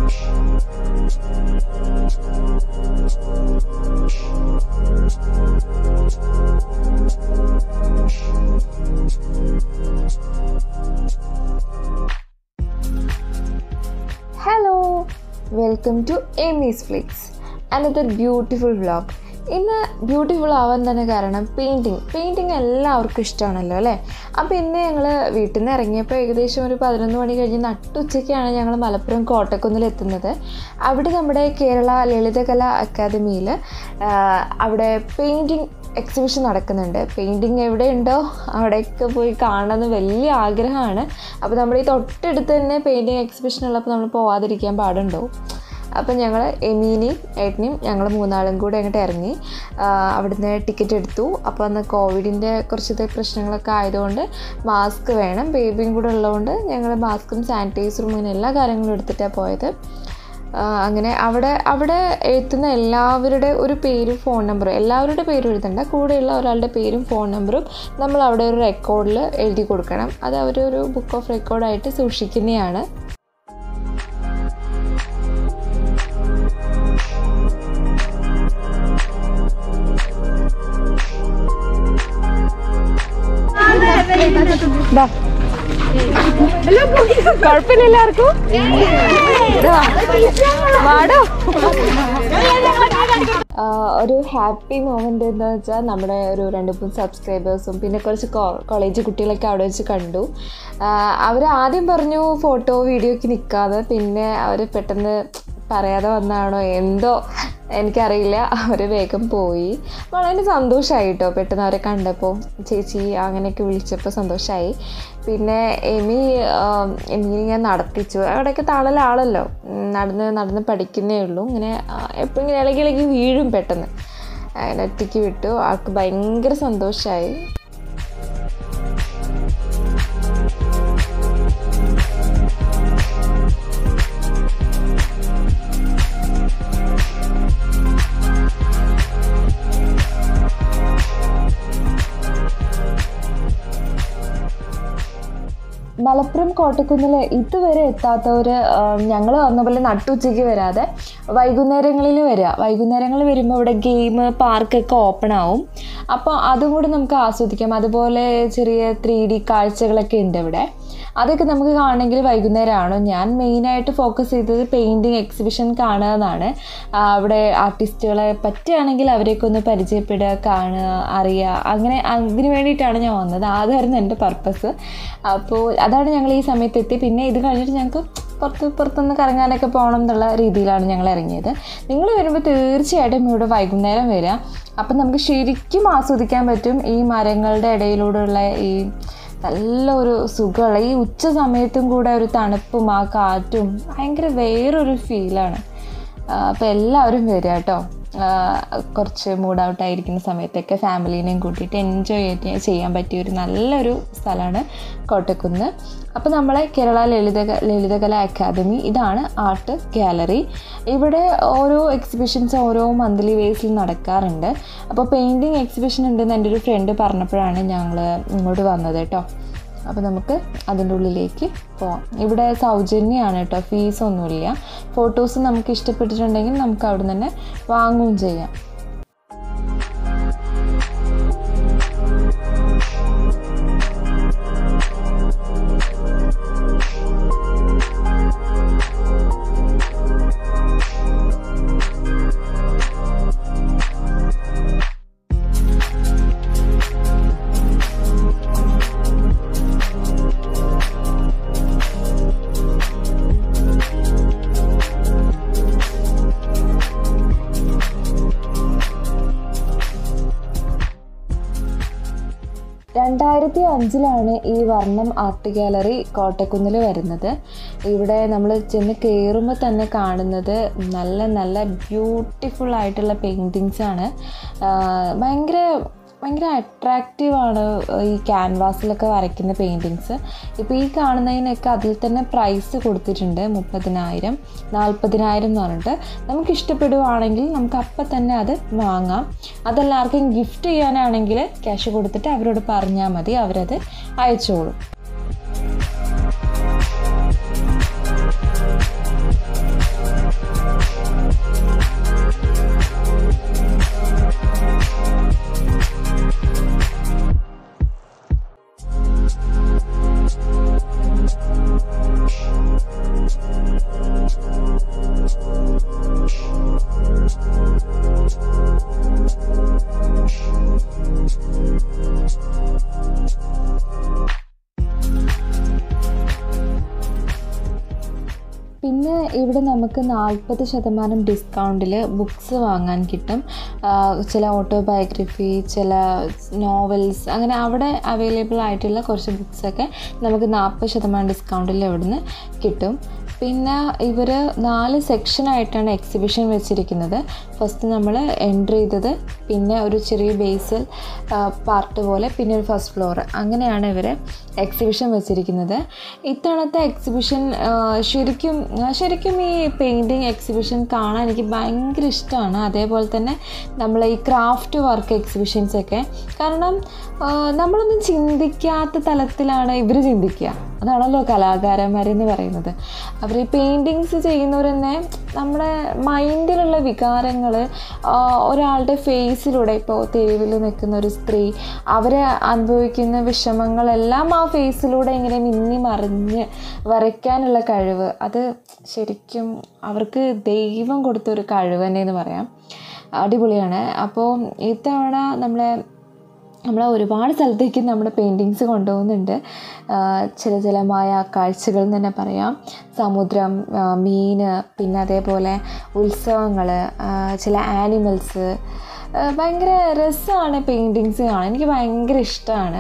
hello welcome to Emi's Flix another beautiful vlog ഇന്ന് beautiful ആവാൻ തന്നെ കാരണം പെയിൻറ്റിങ് പെയിൻറ്റിങ് എല്ലാവർക്കും ഇഷ്ടമാണല്ലോ അല്ലേ അപ്പോൾ ഇന്ന് ഞങ്ങൾ വീട്ടിൽ നിന്ന് ഇറങ്ങിയപ്പോൾ ഏകദേശം ഒരു പതിനൊന്ന് മണി കഴിഞ്ഞ് നട്ടുച്ചയ്ക്കാണ് ഞങ്ങൾ മലപ്പുറം കോട്ടക്കുന്നിൽ എത്തുന്നത് അവിടെ നമ്മുടെ കേരള ലളിതകല അക്കാദമിയിൽ അവിടെ പെയിൻറ്റിങ് എക്സിബിഷൻ നടക്കുന്നുണ്ട് പെയിൻറ്റിങ് എവിടെയുണ്ടോ അവിടെയൊക്കെ പോയി കാണണമെന്ന് വലിയ ആഗ്രഹമാണ് അപ്പോൾ നമ്മുടെ ഈ തൊട്ടടുത്ത് തന്നെ പെയിൻറ്റിങ് എക്സിബിഷൻ ഉള്ളപ്പോൾ നമ്മൾ പോവാതിരിക്കാൻ പാടുണ്ടോ അപ്പം ഞങ്ങൾ എമീനെയും ഏട്ടനെയും ഞങ്ങൾ മൂന്നാളും കൂടെ അങ്ങോട്ട് ഇറങ്ങി ആ, അവിടുന്ന് ടിക്കറ്റ് എടുത്തു അപ്പോൾ അന്ന് കോവിഡിൻ്റെ കുറച്ചത്തെ പ്രശ്നങ്ങളൊക്കെ ആയതുകൊണ്ട് മാസ്ക് വേണം ബേബിയും കൂടെ ഉള്ളതുകൊണ്ട് ഞങ്ങൾ മാസ്കും സാനിറ്റൈസറും അങ്ങനെ എല്ലാ കാര്യങ്ങളും എടുത്തിട്ടാണ് പോയത് ആ, അങ്ങനെ അവിടെ അവിടെ എഴുതുന്ന എല്ലാവരുടെ ഒരു പേരും ഫോൺ നമ്പറും എല്ലാവരുടെ പേരും എഴുതണ്ട കൂടെയുള്ള ഒരാളുടെ പേരും ഫോൺ നമ്പറും നമ്മൾ അവിടെ ഒരു റെക്കോർഡിൽ എഴുതി കൊടുക്കണം അത് അവരൊരു ബുക്ക് ഓഫ് റെക്കോർഡായിട്ട് സൂക്ഷിക്കുന്നതാണ് കുഴപ്പമില്ല എല്ലാവർക്കും ഇതാ, വാടോ ആ, ഒരു ഹാപ്പി മൊമെൻ്റ് എന്താ വെച്ചാൽ നമ്മുടെ ഒരു രണ്ട് മൂന്ന് സബ്സ്ക്രൈബേഴ്സും പിന്നെ കുറച്ച് കോളേജ് കുട്ടികളൊക്കെ അവിടെ വെച്ച് കണ്ടു അവർ ആദ്യം പറഞ്ഞു ഫോട്ടോ വീഡിയോയ്ക്ക് നിൽക്കാതെ പിന്നെ അവർ പെട്ടെന്ന് പറയാതെ വന്നാണോ എന്തോ എനിക്കറിയില്ല അവർ വേഗം പോയി വളരെ സന്തോഷമായി കേട്ടോ പെട്ടെന്ന് അവരെ കണ്ടപ്പോൾ ചേച്ചി അങ്ങനെയൊക്കെ വിളിച്ചപ്പോൾ സന്തോഷമായി പിന്നെ എമി ആം, എമിനെ ഞാൻ നടത്തിച്ചു അവിടെയൊക്കെ തണലാളല്ലോ ഉം, നടന്ന് നടന്ന് പഠിക്കുന്നേ ഉള്ളൂ ഇങ്ങനെ എപ്പോഴും ഇങ്ങനെ ഇളകി ഇളകി വീഴും പെട്ടെന്ന് അങ്ങനെ ഒറ്റയ്ക്ക് വിട്ടു ആൾക്ക് ഭയങ്കര സന്തോഷമായി മലപ്പുറം കോട്ടക്കുന്നിൽ ഇതുവരെ എത്താത്തവർ ഞങ്ങൾ വന്ന പോലെ നട്ടുച്ചയ്ക്ക് വരാതെ വൈകുന്നേരങ്ങളിൽ വരിക വൈകുന്നേരങ്ങളിൽ വരുമ്പോൾ ഇവിടെ ഗെയിം പാർക്കൊക്കെ ഓപ്പൺ ആവും അപ്പോൾ അതും കൂടി നമുക്ക് ആസ്വദിക്കാം അതുപോലെ ചെറിയ ത്രീ ഡി കാഴ്ചകളൊക്കെ ഉണ്ട് ഇവിടെ അതൊക്കെ നമുക്ക് കാണണമെങ്കിൽ വൈകുന്നേരമാണോ ഞാൻ മെയിനായിട്ട് ഫോക്കസ് ചെയ്തത് പെയിൻറ്റിങ് എക്സിബിഷൻ കാണുക എന്നാണ് ആ, അവിടെ ആർട്ടിസ്റ്റുകളെ പറ്റുകയാണെങ്കിൽ അവരെയൊക്കെ ഒന്ന് പരിചയപ്പെടുക കാണുക അറിയുക അങ്ങനെ അതിന് വേണ്ടിയിട്ടാണ് ഞാൻ വന്നത് അതായിരുന്നു എൻ്റെ പർപ്പസ് അപ്പോൾ അതാണ് ഞങ്ങൾ ഈ സമയത്ത് എത്തി പിന്നെ ഇത് കഴിഞ്ഞിട്ട് ഞങ്ങൾക്ക് പുറത്ത് പുറത്തുനിന്ന് കറങ്ങാനൊക്കെ പോകണം എന്നുള്ള രീതിയിലാണ് ഞങ്ങൾ ഇറങ്ങിയത് നിങ്ങൾ വരുമ്പോൾ തീർച്ചയായിട്ടും ഇവിടെ വൈകുന്നേരം വരിക അപ്പം നമുക്ക് ശരിക്കും ആസ്വദിക്കാൻ പറ്റും ഈ മരങ്ങളുടെ ഇടയിലൂടെയുള്ള ഈ നല്ല ഒരു സുഖമുള്ള ഈ ഉച്ച സമയത്തും കൂടെ ഒരു തണുപ്പും ആ കാറ്റും ഭയങ്കര വേറൊരു ഫീലാണ് അപ്പോൾ എല്ലാവരും വരിക കേട്ടോ ആ, കുറച്ച് മൂഡ് ഔട്ട് ആയിരിക്കുന്ന സമയത്തൊക്കെ ഫാമിലീനെയും കൂട്ടിയിട്ട് എൻജോയ് ചെയ്യാൻ പറ്റിയ ഒരു നല്ലൊരു സ്ഥലമാണ് കോട്ടക്കുന്ന് അപ്പോൾ നമ്മളെ കേരള ലളിത ലളിതകല അക്കാദമി ഇതാണ് ആർട്ട് ഗാലറി ഇവിടെ ഓരോ എക്സിബിഷൻസ് ഓരോ മന്ത്ലി ബേസിൽ നടക്കാറുണ്ട് അപ്പോൾ പെയിൻറ്റിങ് എക്സിബിഷൻ ഉണ്ടെന്ന് എൻ്റെ ഒരു ഫ്രണ്ട് പറഞ്ഞപ്പോഴാണ് ഞങ്ങൾ ഇങ്ങോട്ട് വന്നത് കേട്ടോ അപ്പോൾ നമുക്ക് അതിൻ്റെ ഉള്ളിലേക്ക് പോവാം ഇവിടെ സൗജന്യമാണ് കേട്ടോ ഫീസൊന്നുമില്ല ഫോട്ടോസ് നമുക്ക് ഇഷ്ടപ്പെട്ടിട്ടുണ്ടെങ്കിൽ നമുക്ക് അവിടെ തന്നെ വാങ്ങുകയും ചെയ്യാം രണ്ടായിരത്തി അഞ്ചിലാണ് ഈ വർണ്ണം ആർട്ട് ഗാലറി കോട്ടക്കുന്നിൽ വരുന്നത് ഇവിടെ നമ്മൾ ചെന്ന് കയറുമ്പോൾ തന്നെ കാണുന്നത് നല്ല നല്ല ബ്യൂട്ടിഫുൾ ആയിട്ടുള്ള പെയിൻറ്റിങ്സ് ആണ് ആഹ് ഭയങ്കര ഭയങ്കര അട്രാക്റ്റീവാണ് ഈ ക്യാൻവാസിലൊക്കെ വരയ്ക്കുന്ന പെയിൻറ്റിങ്സ് ഇപ്പോൾ ഈ കാണുന്നതിനൊക്കെ അതിൽ തന്നെ പ്രൈസ് കൊടുത്തിട്ടുണ്ട് മുപ്പതിനായിരം നാൽപ്പതിനായിരം എന്ന് പറഞ്ഞിട്ട് നമുക്ക് ഇഷ്ടപ്പെടുവാണെങ്കിൽ നമുക്ക് അപ്പം തന്നെ അത് വാങ്ങാം അതെല്ലാവർക്കും ഗിഫ്റ്റ് ചെയ്യാനാണെങ്കിൽ ക്യാഷ് കൊടുത്തിട്ട് അവരോട് പറഞ്ഞാൽ മതി അവരത് അയച്ചോളും പിന്നെ ഇവിടെ നമുക്ക് നാൽപ്പത് ശതമാനം ഡിസ്കൗണ്ടിൽ ബുക്സ് വാങ്ങാൻ കിട്ടും ആ, ചില ഓട്ടോബയോഗ്രഫി ചില നോവൽസ് അങ്ങനെ അവിടെ അവൈലബിൾ ആയിട്ടുള്ള കുറച്ച് ബുക്സൊക്കെ നമുക്ക് നാൽപ്പത് ശതമാനം ഡിസ്കൗണ്ടിൽ ഇവിടുന്ന് കിട്ടും പിന്നെ ഇവർ നാല് സെക്ഷനായിട്ടാണ് എക്സിബിഷൻ വെച്ചിരിക്കുന്നത് ഫസ്റ്റ് നമ്മൾ എൻട്രി ചെയ്തത് പിന്നെ ഒരു ചെറിയ ബേസിൽ പാർട്ട് പോലെ പിന്നെ ഒരു ഫസ്റ്റ് ഫ്ലോർ അങ്ങനെയാണ് ഇവർ എക്സിബിഷൻ വെച്ചിരിക്കുന്നത് ഇത്തവണത്തെ എക്സിബിഷൻ ശരിക്കും ആ, ശരിക്കും ഈ പെയിൻറ്റിങ് എക്സിബിഷൻ കാണാൻ എനിക്ക് ഭയങ്കര ഇഷ്ടമാണ് അതേപോലെ തന്നെ നമ്മൾ ഈ ക്രാഫ്റ്റ് വർക്ക് എക്സിബിഷൻസൊക്കെ കാരണം ആ, നമ്മളൊന്നും ചിന്തിക്കാത്ത തലത്തിലാണ് ഇവർ ചിന്തിക്കുക അതാണല്ലോ കലാകാരന്മാരെന്ന് പറയുന്നത് അവർ ഈ പെയിൻറ്റിങ്സ് ചെയ്യുന്നവർ തന്നെ നമ്മുടെ മൈൻഡിലുള്ള വികാരങ്ങൾ ഒരാളുടെ ഫേസിലൂടെ ഇപ്പോൾ തെരുവിൽ നിൽക്കുന്ന ഒരു സ്ത്രീ അവർ അനുഭവിക്കുന്ന വിഷമങ്ങളെല്ലാം ആ ഫേസിലൂടെ ഇങ്ങനെ മിന്നി മറിഞ്ഞ് വരയ്ക്കാനുള്ള കഴിവ് അത് ശരിക്കും അവർക്ക് ദൈവം കൊടുത്തൊരു കഴിവ് തന്നെ എന്ന് പറയാം അടിപൊളിയാണ് അപ്പോൾ ഇത്തവണ നമ്മളെ നമ്മൾ ഒരുപാട് സ്ഥലത്തേക്ക് നമ്മുടെ പെയിൻറ്റിങ്സ് കൊണ്ടുപോകുന്നുണ്ട് ആ, ചില ചിലമായ കാഴ്ചകൾ എന്ന് തന്നെ പറയാം സമുദ്രം ആ, മീന് പിന്നെ അതേപോലെ ഉത്സവങ്ങൾ ചില ആനിമൽസ് ഭയങ്കര രസമാണ് പെയിൻറ്റിങ്സ് കാണാൻ എനിക്ക് ഭയങ്കര ഇഷ്ടമാണ്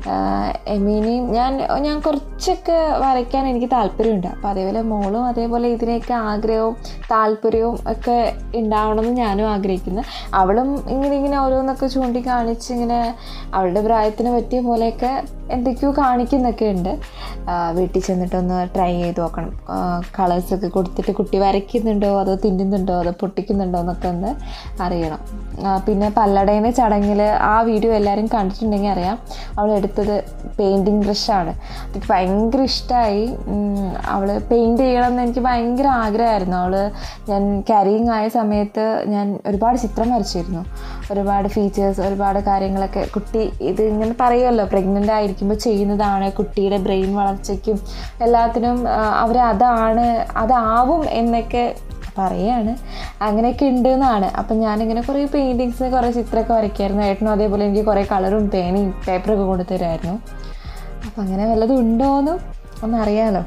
എമീനെയും ഞാൻ ഞാൻ കുറച്ചൊക്കെ വരയ്ക്കാൻ എനിക്ക് താല്പര്യമുണ്ട് അപ്പോൾ അതേപോലെ മോളും അതേപോലെ ഇതിനെയൊക്കെ ആഗ്രഹവും താല്പര്യവും ഒക്കെ ഉണ്ടാവണമെന്ന് ഞാനും ആഗ്രഹിക്കുന്നു അവളും ഇങ്ങനെ ഇങ്ങനെ ഓരോന്നൊക്കെ ചൂണ്ടിക്കാണിച്ച് ഇങ്ങനെ അവളുടെ പ്രായത്തിന് പറ്റിയ പോലെയൊക്കെ എന്തൊക്കെയോ കാണിക്കുന്നൊക്കെ ഉണ്ട് ആ, വീട്ടിൽ ചെന്നിട്ടൊന്ന് ട്രൈ ചെയ്ത് നോക്കണം കളേഴ്സൊക്കെ കൊടുത്തിട്ട് കുട്ടി വരയ്ക്കുന്നുണ്ടോ അതോ തിന്നുന്നുണ്ടോ അതോ പൊട്ടിക്കുന്നുണ്ടോ എന്നൊക്കെ ഒന്ന് അറിയണം ആ, പിന്നെ പല്ലടേനെ ചടങ്ങിൽ ആ വീഡിയോ എല്ലാവരും കണ്ടിട്ടുണ്ടെങ്കിൽ അറിയാം അവൾ എടുത്തത് പെയിൻറ്റിങ് ബ്രഷാണ് എനിക്ക് ഭയങ്കര ഇഷ്ടമായി അവൾ പെയിൻറ്റ് ചെയ്യണം എന്ന് എനിക്ക് ഭയങ്കര ആഗ്രഹമായിരുന്നു അവൾ ഞാൻ ക്യാരിയിങ് ആയ സമയത്ത് ഞാൻ ഒരുപാട് ചിത്രം വരച്ചിരുന്നു ഒരുപാട് ഫീച്ചേഴ്സ് ഒരുപാട് കാര്യങ്ങളൊക്കെ കുട്ടി ഇത് ഇങ്ങനെ പറയുമല്ലോ പ്രഗ്നൻ്റ് ആയിരിക്കുമ്പോൾ ചെയ്യുന്നതാണ് കുട്ടിയുടെ ബ്രെയിൻ വളർച്ചയ്ക്കും എല്ലാത്തിനും അവർ അതാണ് അതാവും എന്നൊക്കെ പറയാണ് അങ്ങനെയൊക്കെ ഉണ്ട് എന്നാണ് അപ്പം ഞാനിങ്ങനെ കുറേ പെയിൻറ്റിങ്സ് കുറേ ചിത്രമൊക്കെ വരയ്ക്കായിരുന്നു ഏട്ടനും അതേപോലെ എനിക്ക് കുറേ കളറും പേനയും പേപ്പറൊക്കെ കൊണ്ടുതരുമായിരുന്നു അപ്പം അങ്ങനെ വല്ലതും ഉണ്ടോയെന്നും ഒന്നറിയാലോ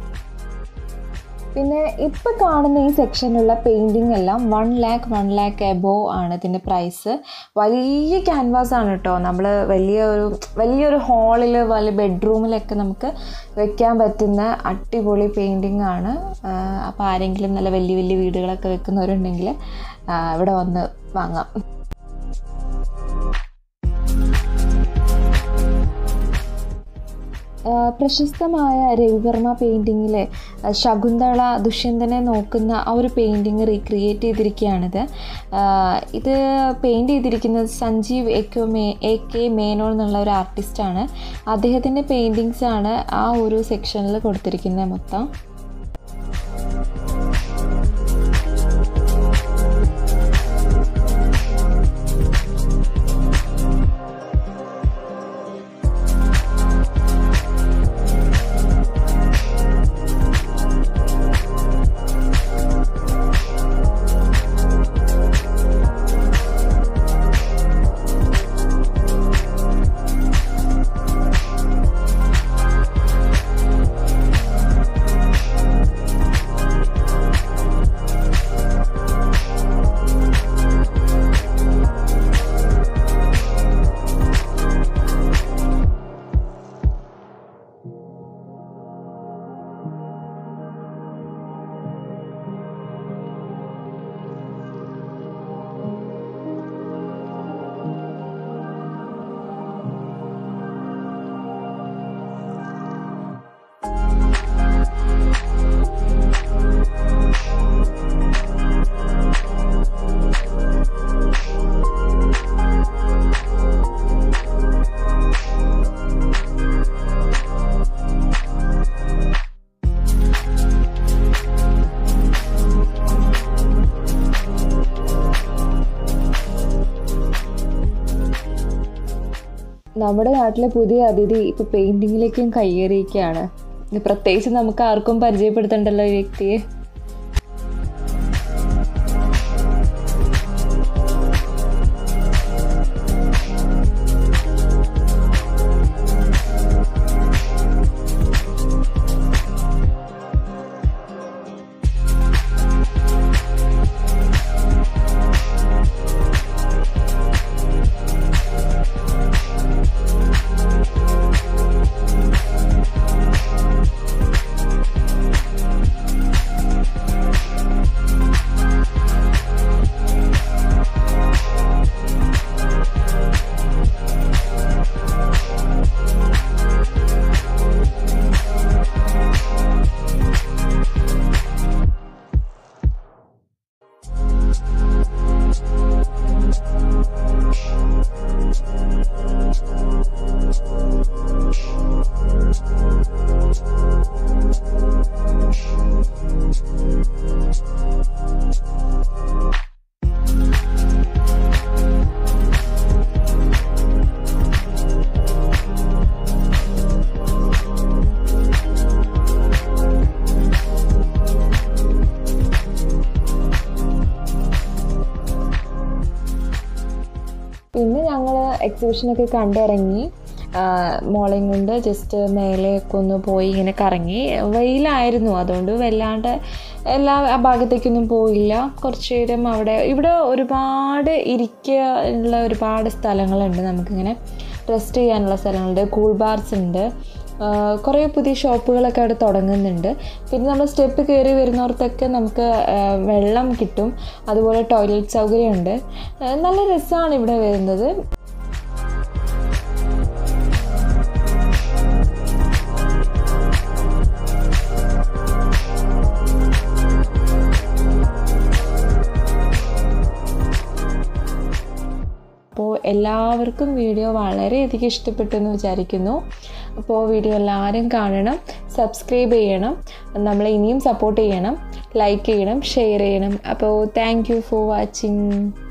പിന്നെ ഇപ്പം കാണുന്ന ഈ സെക്ഷനിലുള്ള പെയിൻറ്റിംഗ് എല്ലാം one lakh one lakh above ആണ് ഇതിൻ്റെ പ്രൈസ് വലിയ ക്യാൻവാസ് ആണ് കേട്ടോ നമ്മൾ വലിയൊരു വലിയൊരു ഹാളിൽ വലിയ ബെഡ്റൂമിലൊക്കെ നമുക്ക് വെക്കാൻ പറ്റുന്ന അടിപൊളി പെയിൻറ്റിംഗ് ആണ് അപ്പോൾ ആരെങ്കിലും നല്ല വലിയ വലിയ വീടുകളൊക്കെ വെക്കുന്നവരുണ്ടെങ്കിൽ ആ, ഇവിടെ വന്ന് വാങ്ങാം ആ, പ്രശസ്തമായ രവിവർമ്മ പെയിൻറ്റിങ്ങിലെ ശകുന്തള ദുഷ്യന്തനെ നോക്കുന്ന ആ ഒരു പെയിൻറ്റിങ് റീക്രിയേറ്റ് ചെയ്തിരിക്കുകയാണിത് ആ, ഇത് പെയിൻറ്റ് ചെയ്തിരിക്കുന്നത് സഞ്ജീവ് എക്കോ മേ എ കെ മേനോൻ എന്നുള്ള ഒരു ആർട്ടിസ്റ്റാണ് അദ്ദേഹത്തിൻ്റെ പെയിൻറ്റിങ്സ് ആണ് ആ ഒരു സെക്ഷനിൽ കൊടുത്തിരിക്കുന്നത് മൊത്തം നമ്മുടെ നാട്ടിലെ പുതിയ അതിഥി ഇപ്പോൾ പെയിൻറ്റിങ്ങിലേക്കും കയ്യേറിയിരിക്കുകയാണ് ഇത് പ്രത്യേകിച്ച് നമുക്ക് ആർക്കും പരിചയപ്പെടുത്തണ്ടല്ലോ ഈ വ്യക്തിയെ എക്സിബിഷനൊക്കെ കണ്ടിറങ്ങി ആ, മോളെയും കൊണ്ട് ജസ്റ്റ് മേലെയൊക്കെ ഒന്ന് പോയി ഇങ്ങനെ കറങ്ങി വെയിലായിരുന്നു അതുകൊണ്ട് വല്ലാണ്ട് എല്ലാ ആ ഭാഗത്തേക്കൊന്നും പോയില്ല കുറച്ച് നേരം അവിടെ ഇവിടെ ഒരുപാട് ഇരിക്കാനുള്ള ഒരുപാട് സ്ഥലങ്ങളുണ്ട് നമുക്കിങ്ങനെ റെസ്റ്റ് ചെയ്യാനുള്ള സ്ഥലങ്ങളുണ്ട് കൂൾ ബാർസ് ഉണ്ട് ആഹ് കുറേ പുതിയ ഷോപ്പുകളൊക്കെ അവിടെ തുടങ്ങുന്നുണ്ട് പിന്നെ നമ്മൾ സ്റ്റെപ്പ് കയറി വരുന്നവർക്കൊക്കെ നമുക്ക് ആഹ് വെള്ളം കിട്ടും അതുപോലെ ടോയ്ലറ്റ് സൗകര്യമുണ്ട് ആഹ് നല്ല രസമാണ് ഇവിടെ വരുന്നത് അപ്പോൾ എല്ലാവർക്കും വീഡിയോ വളരെയധികം ഇഷ്ടപ്പെട്ടു എന്ന് വിചാരിക്കുന്നു അപ്പോൾ വീഡിയോ എല്ലാവരും കാണണം സബ്സ്ക്രൈബ് ചെയ്യണം നമ്മളെ ഇനിയും സപ്പോർട്ട് ചെയ്യണം ലൈക്ക് ചെയ്യണം ഷെയർ ചെയ്യണം അപ്പോൾ താങ്ക് യു ഫോർ വാച്ചിങ്